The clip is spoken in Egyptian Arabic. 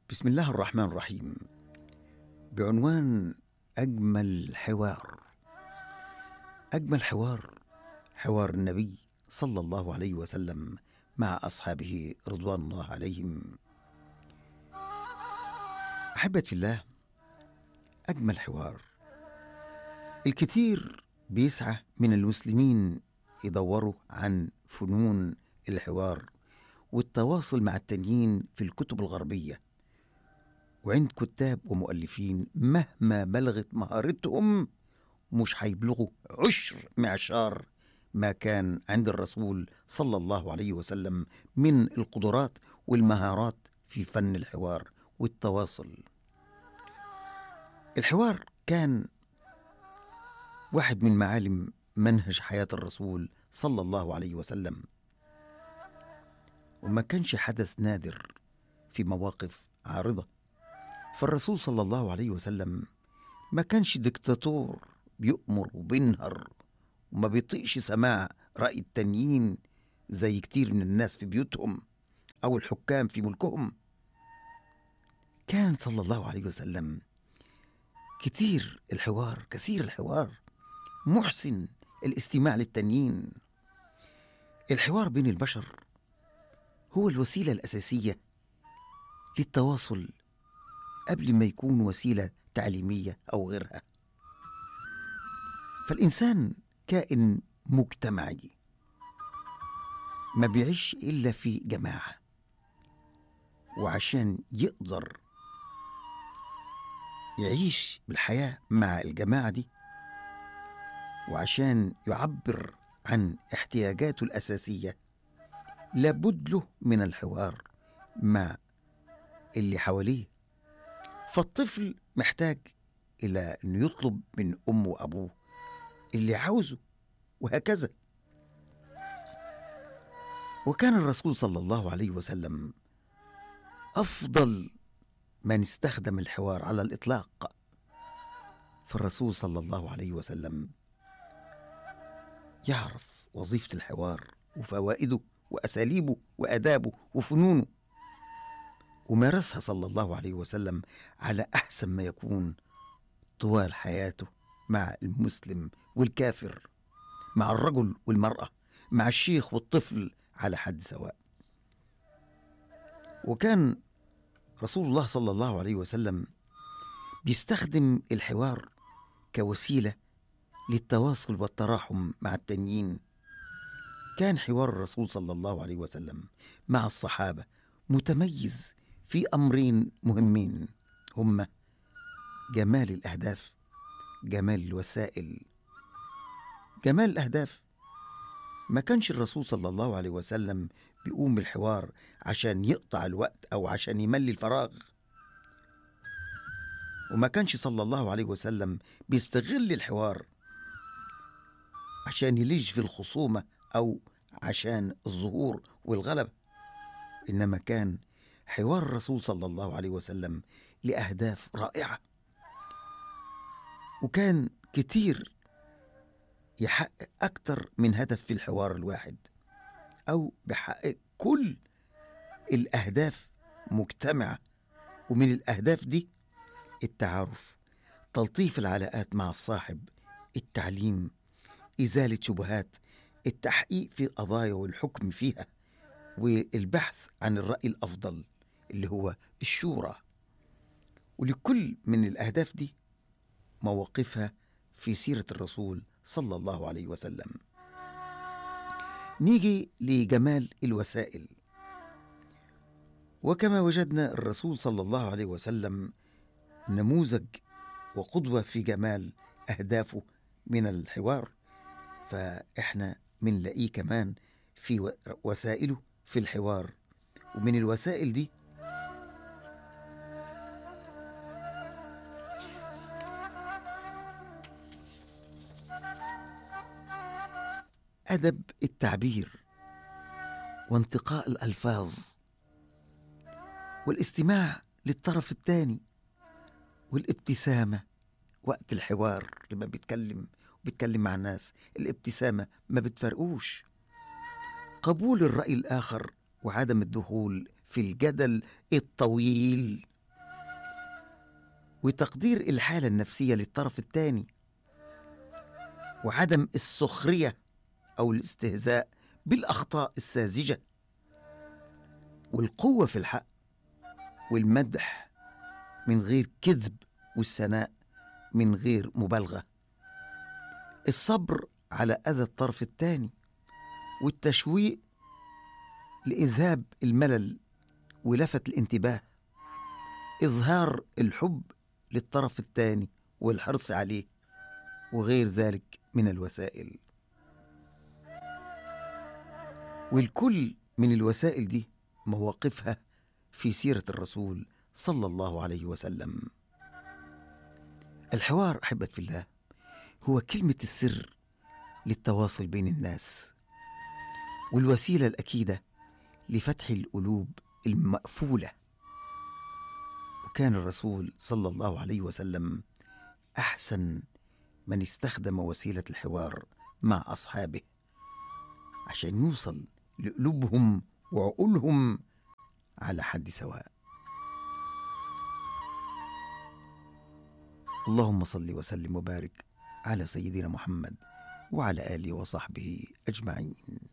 بسم الله الرحمن الرحيم بعنوان اجمل حوار اجمل حوار حوار النبي صلى الله عليه وسلم مع اصحابه رضوان الله عليهم احبتي الله اجمل حوار الكثير بيسعى من المسلمين يدوروا عن فنون الحوار والتواصل مع التانيين في الكتب الغربيه وعند كتاب ومؤلفين مهما بلغت مهارتهم مش هيبلغوا عشر معشار ما كان عند الرسول صلى الله عليه وسلم من القدرات والمهارات في فن الحوار والتواصل الحوار كان واحد من معالم منهج حياة الرسول صلى الله عليه وسلم وما كانش حدث نادر في مواقف عارضة فالرسول صلى الله عليه وسلم ما كانش دكتاتور بيؤمر وبينهر وما بيطيقش سماع رأي التانيين زي كتير من الناس في بيوتهم أو الحكام في ملكهم كان صلى الله عليه وسلم كتير الحوار كثير الحوار محسن الاستماع للتانيين الحوار بين البشر هو الوسيلة الأساسية للتواصل قبل ما يكون وسيلة تعليمية أو غيرها فالإنسان كائن مجتمعي ما بيعيش إلا في جماعة وعشان يقدر يعيش بالحياة مع الجماعة دي وعشان يعبر عن احتياجاته الأساسية لابد له من الحوار مع اللي حواليه فالطفل محتاج إلى أن يطلب من أمه وأبوه اللي عاوزه وهكذا وكان الرسول صلى الله عليه وسلم أفضل من استخدم الحوار على الإطلاق فالرسول صلى الله عليه وسلم يعرف وظيفة الحوار وفوائده وأساليبه وآدابه وفنونه ومارسها صلى الله عليه وسلم على أحسن ما يكون طوال حياته مع المسلم والكافر مع الرجل والمرأة مع الشيخ والطفل على حد سواء وكان رسول الله صلى الله عليه وسلم بيستخدم الحوار كوسيلة للتواصل والتراحم مع التانيين كان حوار الرسول صلى الله عليه وسلم مع الصحابة متميز في أمرين مهمين هما جمال الأهداف جمال الوسائل جمال الأهداف ما كانش الرسول صلى الله عليه وسلم بيقوم بالحوار عشان يقطع الوقت أو عشان يملي الفراغ وما كانش صلى الله عليه وسلم بيستغل الحوار عشان يلج في الخصومة أو عشان الظهور والغلبة إنما كان حوار الرسول صلى الله عليه وسلم لأهداف رائعة وكان كتير يحقق أكتر من هدف في الحوار الواحد أو بحقق كل الأهداف مجتمعة ومن الأهداف دي التعارف تلطيف العلاقات مع الصاحب التعليم إزالة شبهات التحقيق في القضايا والحكم فيها والبحث عن الرأي الأفضل اللي هو الشورى ولكل من الأهداف دي مواقفها في سيرة الرسول صلى الله عليه وسلم نيجي لجمال الوسائل وكما وجدنا الرسول صلى الله عليه وسلم نموذج وقدوة في جمال أهدافه من الحوار فإحنا منلاقيه كمان في وسائله في الحوار ومن الوسائل دي أدب التعبير وانتقاء الألفاظ والاستماع للطرف الثاني والابتسامة وقت الحوار لما بيتكلم بيتكلم مع الناس الابتسامة ما بتفرقوش قبول الرأي الآخر وعدم الدخول في الجدل الطويل وتقدير الحالة النفسية للطرف الثاني وعدم السخرية أو الاستهزاء بالأخطاء الساذجة والقوة في الحق والمدح من غير كذب والثناء من غير مبالغة الصبر على أذى الطرف الثاني والتشويق لإذهاب الملل ولفت الانتباه إظهار الحب للطرف الثاني والحرص عليه وغير ذلك من الوسائل والكل من الوسائل دي مواقفها في سيرة الرسول صلى الله عليه وسلم الحوار أحبة في الله هو كلمة السر للتواصل بين الناس والوسيلة الأكيدة لفتح القلوب المقفولة وكان الرسول صلى الله عليه وسلم أحسن من استخدم وسيلة الحوار مع أصحابه عشان يوصل لقلوبهم وعقولهم على حد سواء اللهم صل وسلم وبارك على سيدنا محمد وعلى اله وصحبه اجمعين